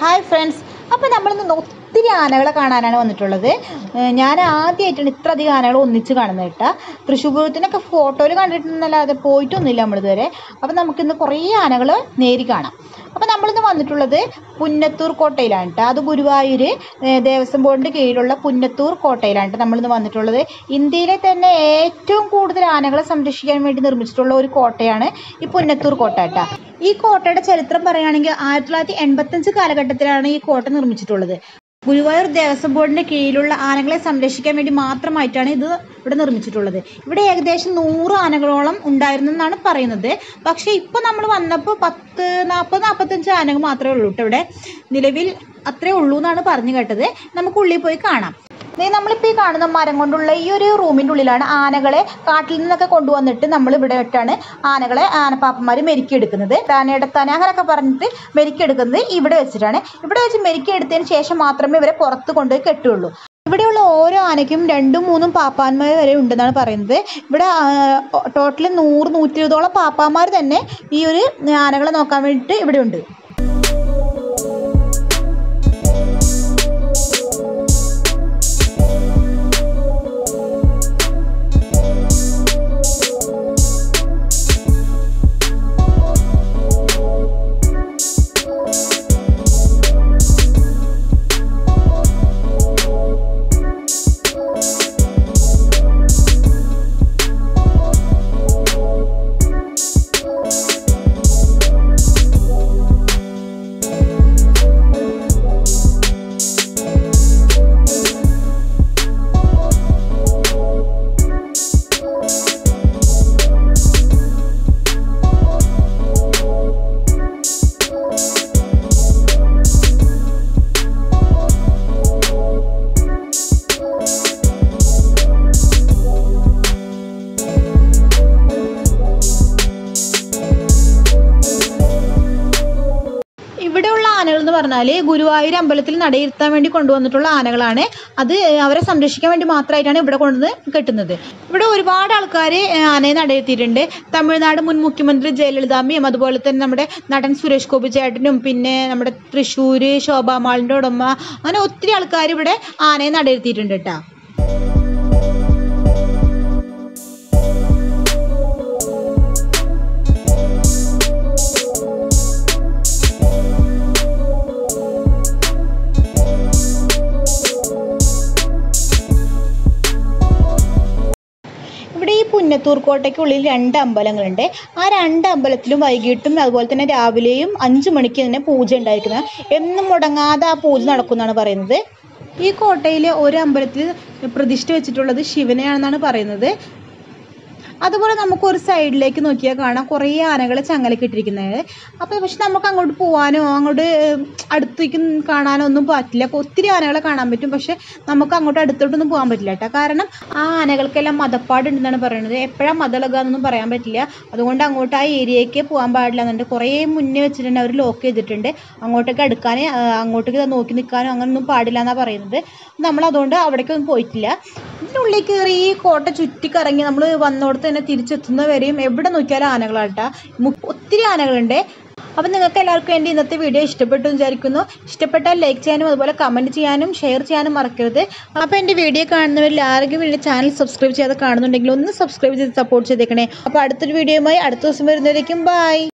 hi friends അപ്പോൾ നമ്മളിന്ന് ഒത്തിരി ആനകളെ കാണാനാണ് വന്നിട്ടുള്ളത് ഏഹ് ഞാൻ ആദ്യമായിട്ടാണ് ഇത്ര അധികം ആനകൾ ഒന്നിച്ച് കാണുന്നത് കേട്ടോ തൃശ്ശൂർ പൂരത്തിനൊക്കെ ഫോട്ടോയിൽ കണ്ടിട്ടുണ്ടെന്നല്ലാതെ പോയിട്ടൊന്നുമില്ല നമ്മളിതുവരെ അപ്പോൾ നമുക്കിന്ന് കുറേ ആനകൾ നേരി കാണാം അപ്പോൾ നമ്മളിന്ന് വന്നിട്ടുള്ളത് പുന്നത്തൂർ കോട്ടയിലാണ് കേട്ടോ അത് ഗുരുവായൂർ ഏഹ് ദേവസ്വം ബോർഡിൻ്റെ കീഴിലുള്ള പുന്നത്തൂർ കോട്ടയിലാണ് കേട്ടോ നമ്മളിന്ന് വന്നിട്ടുള്ളത് ഇന്ത്യയിലെ തന്നെ ഏറ്റവും കൂടുതൽ ആനകളെ സംരക്ഷിക്കാൻ വേണ്ടി നിർമ്മിച്ചിട്ടുള്ള ഒരു കോട്ടയാണ് ഈ പുന്നത്തൂർ കോട്ട കേട്ടോ ഈ കോട്ടയുടെ ചരിത്രം പറയുകയാണെങ്കിൽ ആയിരത്തി തൊള്ളായിരത്തി എൺപത്തഞ്ച് കാലഘട്ടത്തിലാണ് ഈ കോട്ട നിർമ്മിച്ചിട്ടുള്ളത് ഗുരുവായൂർ ദേവസ്വം ബോർഡിന്റെ കീഴിലുള്ള ആനകളെ സംരക്ഷിക്കാൻ വേണ്ടി മാത്രമായിട്ടാണ് ഇത് ഇവിടെ നിർമ്മിച്ചിട്ടുള്ളത് ഇവിടെ ഏകദേശം നൂറ് ആനകളോളം ഉണ്ടായിരുന്നെന്നാണ് പറയുന്നത് പക്ഷേ ഇപ്പോൾ നമ്മൾ വന്നപ്പോൾ പത്ത് നാൽപ്പത് നാൽപ്പത്തഞ്ച് ആനകൾ മാത്രമേ ഉള്ളൂ കേട്ടോ ഇവിടെ നിലവിൽ അത്രേ ഉള്ളൂ എന്നാണ് പറഞ്ഞു കേട്ടത് നമുക്ക് ഉള്ളിൽ പോയി കാണാം ദേ നമ്മളിപ്പോൾ ഈ കാണുന്ന മരം കൊണ്ടുള്ള ഈ ഒരു റൂമിൻ്റെ ഉള്ളിലാണ് ആനകളെ കാട്ടിൽ നിന്നൊക്കെ കൊണ്ടുവന്നിട്ട് നമ്മൾ ഇവിടെ ഇട്ടാണ് ആനകളെ ആനപ്പാപ്പന്മാർ മെരുക്കിയെടുക്കുന്നത് താനയിടത്താന അങ്ങനെയൊക്കെ പറഞ്ഞിട്ട് മെരുക്കിയെടുക്കുന്നത് ഇവിടെ വെച്ചിട്ടാണ് ഇവിടെ വെച്ച് മെരുക്കിയെടുത്തതിന് ശേഷം മാത്രമേ ഇവരെ പുറത്ത് കൊണ്ടുപോയി കെട്ടുള്ളൂ ഇവിടെയുള്ള ഓരോ ആനയ്ക്കും രണ്ടും മൂന്നും പാപ്പാന്മാർ വരെ ഉണ്ടെന്നാണ് പറയുന്നത് ഇവിടെ ടോട്ടൽ നൂറ് നൂറ്റി ഇരുപതോളം പാപ്പാന്മാർ തന്നെ ഈ ഒരു ആനകളെ നോക്കാൻ വേണ്ടിയിട്ട് ഇവിടെ ഉണ്ട് ഇവിടെയുള്ള ആനകൾ എന്ന് പറഞ്ഞാൽ ഗുരുവായൂർ അമ്പലത്തിൽ നടയിരുത്താൻ വേണ്ടി കൊണ്ടുവന്നിട്ടുള്ള ആനകളാണ് അത് അവരെ സംരക്ഷിക്കാൻ വേണ്ടി മാത്രമായിട്ടാണ് ഇവിടെ കൊണ്ടുവന്ന് കെട്ടുന്നത് ഇവിടെ ഒരുപാട് ആൾക്കാർ ആനയെ നടയിരുത്തിയിട്ടുണ്ട് തമിഴ്നാട് മുൻ മുഖ്യമന്ത്രി ജയലളിതാമ്മയും അതുപോലെ തന്നെ നമ്മുടെ നടൻ സുരേഷ് ഗോപി ചേട്ടനും പിന്നെ നമ്മുടെ തൃശ്ശൂർ ശോഭാമാളിൻ്റെ ഉടമ അങ്ങനെ ഒത്തിരി ആൾക്കാർ ഇവിടെ ആനയെ നടയിരുത്തിയിട്ടുണ്ട് കേട്ടോ ഇവിടെ ഈ പുന്നത്തൂർ കോട്ടയ്ക്കുള്ളിൽ രണ്ട് അമ്പലങ്ങളുണ്ട് ആ രണ്ട് അമ്പലത്തിലും വൈകിട്ടും അതുപോലെ തന്നെ രാവിലെയും അഞ്ച് മണിക്ക് തന്നെ പൂജ ഉണ്ടായിരിക്കുന്നത് എന്നും മുടങ്ങാതെ ആ പൂജ നടക്കുമെന്നാണ് പറയുന്നത് ഈ കോട്ടയിലെ ഒരു അമ്പലത്തിൽ പ്രതിഷ്ഠ വെച്ചിട്ടുള്ളത് ശിവനെയാണെന്നാണ് പറയുന്നത് അതുപോലെ നമുക്ക് ഒരു സൈഡിലേക്ക് നോക്കിയാൽ കാണാം കുറേ ആനകളെ ചങ്ങലക്ക് ഇട്ടിരിക്കുന്നത് അപ്പോൾ പക്ഷെ നമുക്ക് അങ്ങോട്ട് പോകാനോ അങ്ങോട്ട് ഏഹ്, അടുത്തേക്ക് കാണാനോ ഒന്നും പറ്റില്ല ഒത്തിരി ആനകളെ കാണാൻ പറ്റും പക്ഷെ നമുക്ക് അങ്ങോട്ട് അടുത്തോട്ടൊന്നും പോകാൻ പറ്റില്ല കേട്ടോ കാരണം ആ ആനകൾക്കെല്ലാം മതപ്പാടുണ്ടെന്നാണ് പറയുന്നത് എപ്പോഴാണ് മതളകാന്നൊന്നും പറയാൻ പറ്റില്ല അതുകൊണ്ട് അങ്ങോട്ട് ആ ഏരിയയ്ക്ക് പോകാൻ പാടില്ല എന്നുണ്ട് കുറേ മുന്നേ വെച്ചിട്ടുണ്ട് അവർ ലോക്ക് ചെയ്തിട്ടുണ്ട് അങ്ങോട്ടേക്ക് അടുക്കാൻ അങ്ങോട്ടേക്ക് നോക്കി നിൽക്കാനോ അങ്ങനെയൊന്നും പാടില്ല എന്നാണ് പറയുന്നത് നമ്മൾ അതുകൊണ്ട് അവിടേക്കൊന്നും പോയിട്ടില്ല ഇതിനുള്ളിൽ കയറി ഈ കോട്ട ചുറ്റിക്കറങ്ങി നമ്മൾ വന്നോടത്ത് തന്നെ തിരിച്ചെത്തുന്നവരെയും എവിടെ നോക്കിയാലും ആനകളാട്ടാ ഒത്തിരി ആനകളുണ്ട് അപ്പം നിങ്ങൾക്ക് എല്ലാവർക്കും എൻ്റെ ഇന്നത്തെ വീഡിയോ ഇഷ്ടപ്പെട്ടു എന്ന് വിചാരിക്കുന്നു ഇഷ്ടപ്പെട്ടാൽ ലൈക്ക് ചെയ്യാനും അതുപോലെ കമൻറ്റ് ചെയ്യാനും ഷെയർ ചെയ്യാനും മറക്കരുത് അപ്പോൾ എൻ്റെ വീഡിയോ കാണുന്നവരിൽ ആരെങ്കിലും എൻ്റെ ചാനൽ സബ്സ്ക്രൈബ് ചെയ്യാതെ കാണുന്നുണ്ടെങ്കിൽ ഒന്ന് സബ്സ്ക്രൈബ് ചെയ്ത് സപ്പോർട്ട് ചെയ്തേക്കണേ അപ്പോൾ അടുത്തൊരു വീഡിയോയുമായി അടുത്ത ദിവസം വരുന്നവരേക്കും ബൈ